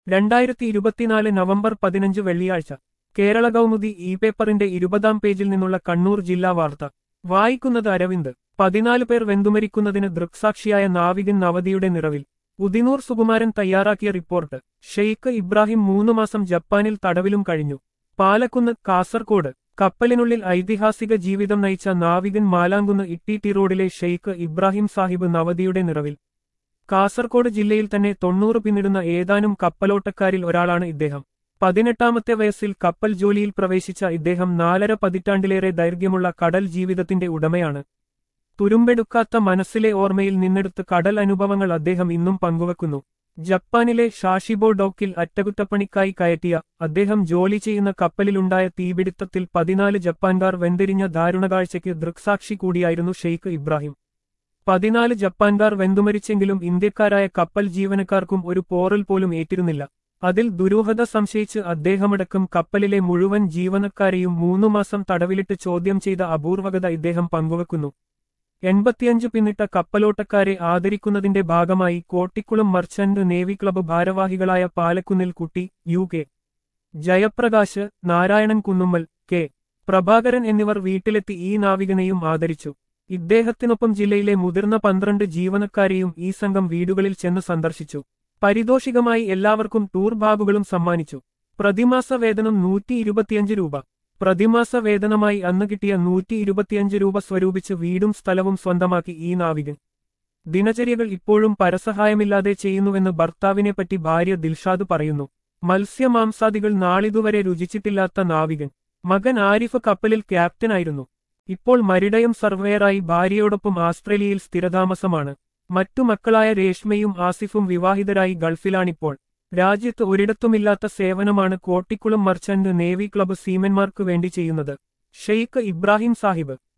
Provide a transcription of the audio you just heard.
രണ്ടായിരത്തി ഇരുപത്തിനാല് നവംബർ പതിനഞ്ച് വെള്ളിയാഴ്ച കേരള കൗമുദി ഇ പേപ്പറിന്റെ ഇരുപതാം പേജിൽ നിന്നുള്ള കണ്ണൂർ ജില്ലാ വാർത്ത വായിക്കുന്നത് അരവിന്ദ് പതിനാല് പേർ വെന്തുമരിക്കുന്നതിന് ദൃക്സാക്ഷിയായ നാവികൻ നവതിയുടെ നിറവിൽ ഉദിനൂർ സുകുമാരൻ തയ്യാറാക്കിയ റിപ്പോർട്ട് ഷെയ്ഖ് ഇബ്രാഹിം മൂന്നു മാസം ജപ്പാനിൽ തടവിലും കഴിഞ്ഞു പാലക്കുന്ന് കാസർകോട് കപ്പലിനുള്ളിൽ ഐതിഹാസിക ജീവിതം നയിച്ച നാവികൻ മാലാങ്കുന്ന് ഇട്ടിട്ടി റോഡിലെ ഷെയ്ഖ് ഇബ്രാഹിം സാഹിബ് നവതിയുടെ നിറവിൽ കാസർകോട് ജില്ലയിൽ തന്നെ തൊണ്ണൂറ് പിന്നിടുന്ന ഏതാനും കപ്പലോട്ടക്കാരിൽ ഒരാളാണ് ഇദ്ദേഹം പതിനെട്ടാമത്തെ വയസ്സിൽ കപ്പൽ ജോലിയിൽ പ്രവേശിച്ച ഇദ്ദേഹം നാലര പതിറ്റാണ്ടിലേറെ ദൈർഘ്യമുള്ള കടൽ ജീവിതത്തിന്റെ ഉടമയാണ് തുരുമ്പെടുക്കാത്ത മനസ്സിലെ ഓർമ്മയിൽ നിന്നെടുത്ത് കടൽ അനുഭവങ്ങൾ അദ്ദേഹം ഇന്നും പങ്കുവെക്കുന്നു ജപ്പാനിലെ ഷാഷിബോ ഡോക്കിൽ അറ്റകുറ്റപ്പണിക്കായി കയറ്റിയ അദ്ദേഹം ജോലി ചെയ്യുന്ന കപ്പലിലുണ്ടായ തീപിടുത്തത്തിൽ പതിനാല് ജപ്പാൻകാർ വെന്തിരിഞ്ഞ ദാരുണകാഴ്ചയ്ക്ക് ദൃക്സാക്ഷി കൂടിയായിരുന്നു ഷെയ്ഖ് ഇബ്രാഹിം പതിനാല് ജപ്പാൻകാർ വെന്തുമരിച്ചെങ്കിലും ഇന്ത്യക്കാരായ കപ്പൽ ജീവനക്കാർക്കും ഒരു പോറൽ പോലും ഏറ്റിരുന്നില്ല അതിൽ ദുരൂഹത സംശയിച്ച് അദ്ദേഹമടക്കം കപ്പലിലെ മുഴുവൻ ജീവനക്കാരെയും മൂന്നു മാസം തടവിലിട്ട് ചോദ്യം ചെയ്ത അപൂർവകത ഇദ്ദേഹം പങ്കുവെക്കുന്നു എൺപത്തിയഞ്ച് പിന്നിട്ട കപ്പലോട്ടക്കാരെ ആദരിക്കുന്നതിന്റെ ഭാഗമായി കോട്ടിക്കുളം മർച്ചന്റ് നേവി ക്ലബ്ബ് ഭാരവാഹികളായ പാലക്കുന്നിൽ Kutty U K Jayaprakash Narayanan Kunnummal K Prabhakaran എന്നിവർ വീട്ടിലെത്തി ഈ നാവികനെയും ആദരിച്ചു ഇദ്ദേഹത്തിനൊപ്പം ജില്ലയിലെ മുതിർന്ന പന്ത്രണ്ട് ജീവനക്കാരെയും ഈ സംഘം വീടുകളിൽ ചെന്ന് സന്ദർശിച്ചു പരിതോഷികമായി എല്ലാവർക്കും ടൂർ ബാഗുകളും സമ്മാനിച്ചു പ്രതിമാസ വേതനം നൂറ്റി ഇരുപത്തിയഞ്ച് രൂപ പ്രതിമാസ വേതനമായി അന്ന് കിട്ടിയ നൂറ്റി ഇരുപത്തിയഞ്ച് രൂപ സ്വരൂപിച്ച് വീടും സ്ഥലവും സ്വന്തമാക്കി ഈ നാവികൻ ദിനചര്യകൾ ഇപ്പോഴും പരസഹായമില്ലാതെ ചെയ്യുന്നുവെന്ന് ഭർത്താവിനെപ്പറ്റി ഭാര്യ ദിൽഷാദ് പറയുന്നു മത്സ്യമാംസാദികൾ നാളിതുവരെ രുചിച്ചിട്ടില്ലാത്ത നാവികൻ മകൻ ആരിഫ് കപ്പലിൽ ക്യാപ്റ്റനായിരുന്നു ഇപ്പോൾ മരിടയം സർവേയറായി ഭാര്യയോടൊപ്പം ആസ്ട്രേലിയയിൽ സ്ഥിരതാമസമാണ് മറ്റു മക്കളായ രേഷ്മയും ആസിഫും വിവാഹിതരായി ഗൾഫിലാണിപ്പോൾ രാജ്യത്ത് ഒരിടത്തുമില്ലാത്ത സേവനമാണ് കോട്ടിക്കുളം മർച്ചന്റ് നേവി ക്ലബ്ബ് സീമന്മാർക്ക് വേണ്ടി ചെയ്യുന്നത് ഷെയ്ഖ് ഇബ്രാഹിം സാഹിബ്